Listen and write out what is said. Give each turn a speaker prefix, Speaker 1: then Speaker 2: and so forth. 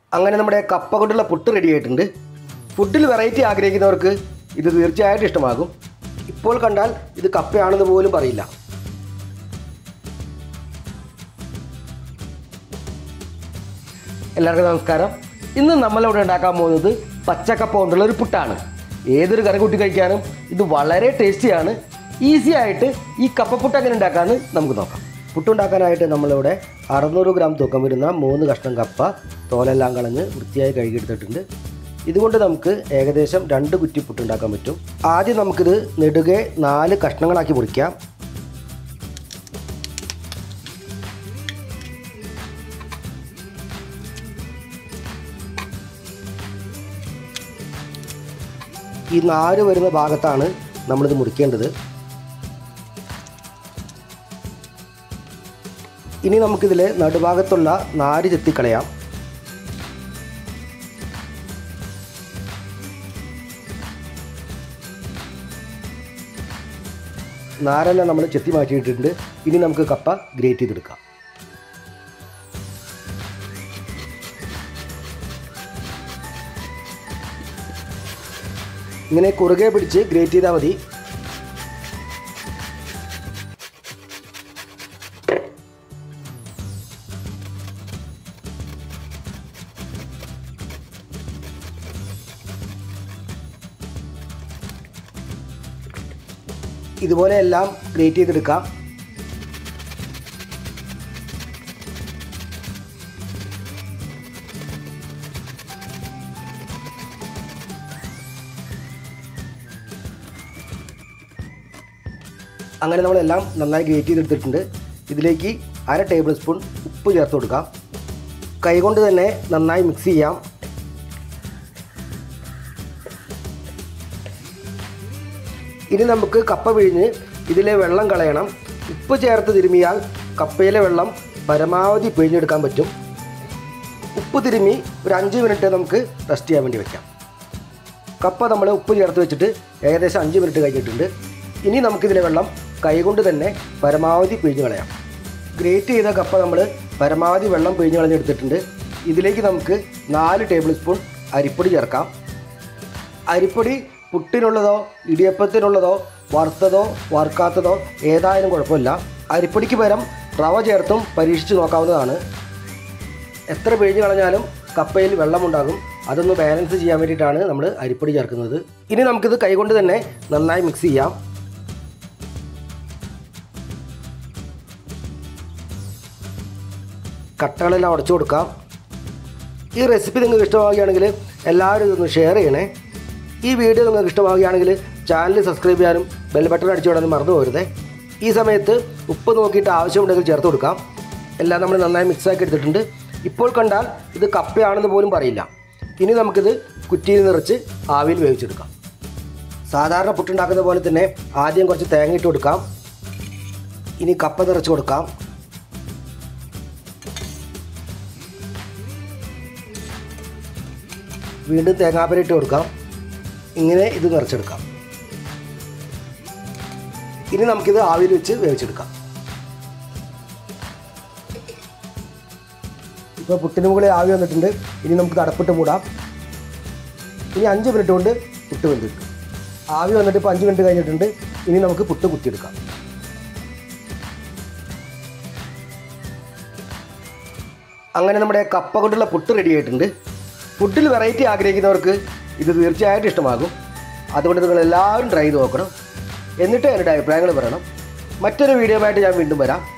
Speaker 1: അങ്ങനെ നമ്മുടെ കപ്പ കൊണ്ടുള്ള പുട്ട് റെഡി ആയിട്ടുണ്ട് ഫുഡിൽ വെറൈറ്റി ആഗ്രഹിക്കുന്നവർക്ക് ഇത് തീർച്ചയായിട്ടും ഇഷ്ടമാകും ഇപ്പോൾ കണ്ടാൽ ഇത് കപ്പയാണെന്ന് പോലും പറയില്ല എല്ലാവർക്കും നമസ്കാരം ഇന്ന് നമ്മളിവിടെ ഉണ്ടാക്കാൻ പോകുന്നത് പച്ചക്കപ്പ കൊണ്ടുള്ള ഒരു പുട്ടാണ് ഏതൊരു കറി കൂട്ടി കഴിക്കാനും ഇത് വളരെ ടേസ്റ്റിയാണ് ഈസി ആയിട്ട് ഈ കപ്പപ്പുട്ട് എങ്ങനെ ഉണ്ടാക്കാമെന്ന് നമുക്ക് നോക്കാം പുട്ടുണ്ടാക്കാനായിട്ട് നമ്മളിവിടെ അറുന്നൂറ് ഗ്രാം തൂക്കം വരുന്ന മൂന്ന് കഷ്ണം കപ്പ തോലെല്ലാം കളഞ്ഞ് വൃത്തിയായി കഴുകിയെടുത്തിട്ടുണ്ട് ഇതുകൊണ്ട് നമുക്ക് ഏകദേശം രണ്ട് കുറ്റി പുട്ടുണ്ടാക്കാൻ പറ്റും ആദ്യം നമുക്കിത് നെടുകെ നാല് കഷ്ണങ്ങളാക്കി മുറിക്കാം ഈ നാര് വരുന്ന ഭാഗത്താണ് നമ്മളിത് മുറിക്കേണ്ടത് ഇനി നമുക്കിതിൽ നടുഭാഗത്തുള്ള നാര് ചെത്തിക്കളയാം നാരെല്ലാം നമ്മൾ ചെത്തി മാറ്റിയിട്ടുണ്ട് ഇനി നമുക്ക് കപ്പ ഗ്രേറ്റ് ചെയ്തെടുക്കാം ഇങ്ങനെ കുറുകെ പിടിച്ച് ഗ്രേറ്റ് ചെയ്താൽ മതി ഇതുപോലെ എല്ലാം ഗ്രേറ്റ് ചെയ്തെടുക്കാം അങ്ങനെ നമ്മളെല്ലാം നന്നായി ഗ്രേറ്റ് ചെയ്തെടുത്തിട്ടുണ്ട് ഇതിലേക്ക് അര ടേബിൾ സ്പൂൺ ഉപ്പ് ചേർത്ത് കൊടുക്കാം കൈകൊണ്ട് തന്നെ നന്നായി മിക്സ് ചെയ്യാം ഇനി നമുക്ക് കപ്പ പിഴിഞ്ഞ് ഇതിലെ വെള്ളം കളയണം ഉപ്പ് ചേർത്ത് തിരുമിയാൽ കപ്പയിലെ വെള്ളം പരമാവധി പിഴിഞ്ഞെടുക്കാൻ പറ്റും ഉപ്പ് തിരുമി ഒരു അഞ്ച് മിനിറ്റ് നമുക്ക് റെസ്റ്റ് ചെയ്യാൻ വേണ്ടി വെക്കാം കപ്പ നമ്മൾ ഉപ്പ് ചേർത്ത് വെച്ചിട്ട് ഏകദേശം അഞ്ച് മിനിറ്റ് കഴിഞ്ഞിട്ടുണ്ട് ഇനി നമുക്കിതിലെ വെള്ളം കൈകൊണ്ട് തന്നെ പരമാവധി പിഴിഞ്ഞ് കളയാം ഗ്രേറ്റ് ചെയ്ത കപ്പ നമ്മൾ പരമാവധി വെള്ളം പിഴിഞ്ഞ് കളഞ്ഞെടുത്തിട്ടുണ്ട് ഇതിലേക്ക് നമുക്ക് നാല് ടേബിൾ സ്പൂൺ അരിപ്പൊടി ചേർക്കാം അരിപ്പൊടി പുട്ടിനുള്ളതോ ഇടിയപ്പത്തിനുള്ളതോ വറുത്തതോ വറുക്കാത്തതോ ഏതായാലും കുഴപ്പമില്ല അരിപ്പൊടിക്ക് പകരം റവ ചേർത്തും പരീക്ഷിച്ച് നോക്കാവുന്നതാണ് എത്ര പിഴിഞ്ഞ് കളഞ്ഞാലും കപ്പയിൽ വെള്ളമുണ്ടാകും അതൊന്ന് ബാലൻസ് ചെയ്യാൻ വേണ്ടിയിട്ടാണ് നമ്മൾ അരിപ്പൊടി ചേർക്കുന്നത് ഇനി നമുക്കിത് കൈകൊണ്ട് തന്നെ നന്നായി മിക്സ് ചെയ്യാം കട്ടകളെല്ലാം ഉടച്ചു കൊടുക്കാം ഈ റെസിപ്പി നിങ്ങൾക്ക് ഇഷ്ടമാവുകയാണെങ്കിൽ എല്ലാവരും ഇതൊന്ന് ഷെയർ ചെയ്യണേ ഈ വീഡിയോ നിങ്ങൾക്ക് ഇഷ്ടമാവുകയാണെങ്കിൽ ചാനൽ സബ്സ്ക്രൈബ് ചെയ്യാനും ബെൽ ബട്ടൺ അടിച്ചു വിടാനും മറന്നു പോരുതേ ഈ സമയത്ത് ഉപ്പ് നോക്കിയിട്ട് ആവശ്യമുണ്ടെങ്കിൽ ചേർത്ത് കൊടുക്കാം എല്ലാം നമ്മൾ നന്നായി മിക്സാക്കി എടുത്തിട്ടുണ്ട് ഇപ്പോൾ കണ്ടാൽ ഇത് കപ്പയാണെന്ന് പോലും പറയില്ല ഇനി നമുക്കിത് കുറ്റിയിൽ നിറച്ച് ആവിയിൽ വേവിച്ചെടുക്കാം സാധാരണ പുട്ടുണ്ടാക്കുന്ന പോലെ തന്നെ ആദ്യം കുറച്ച് തേങ്ങ ഇട്ട് കൊടുക്കാം ഇനി കപ്പ നിറച്ച് കൊടുക്കാം വീണ്ടും തേങ്ങാപ്പര ഇട്ട് കൊടുക്കാം ഇങ്ങനെ ഇത് നിറച്ചെടുക്കാം ഇനി നമുക്കിത് ആവിയിൽ വെച്ച് വേവിച്ചെടുക്കാം ഇപ്പോൾ പുട്ടിന് മുകളിൽ ആവി വന്നിട്ടുണ്ട് ഇനി നമുക്ക് അടപ്പിട്ട് മൂടാം ഇനി അഞ്ച് മിനിറ്റ് കൊണ്ട് പുട്ട് വെന്ത് കിട്ടും ആവി വന്നിട്ട് ഇപ്പോൾ അഞ്ച് മിനിറ്റ് കഴിഞ്ഞിട്ടുണ്ട് ഇനി നമുക്ക് പുട്ട് കുത്തിയെടുക്കാം അങ്ങനെ നമ്മുടെ കപ്പ കൊണ്ടുള്ള പുട്ട് റെഡി ആയിട്ടുണ്ട് ഫുഡിൽ വെറൈറ്റി ആഗ്രഹിക്കുന്നവർക്ക് ഇത് തീർച്ചയായിട്ടും ഇഷ്ടമാകും അതുകൊണ്ട് നിങ്ങൾ എല്ലാവരും ട്രൈ ചെയ്ത് നോക്കണം എന്നിട്ട് എൻ്റെ അഭിപ്രായങ്ങൾ പറയണം മറ്റൊരു വീഡിയോ ആയിട്ട് ഞാൻ വീണ്ടും വരാം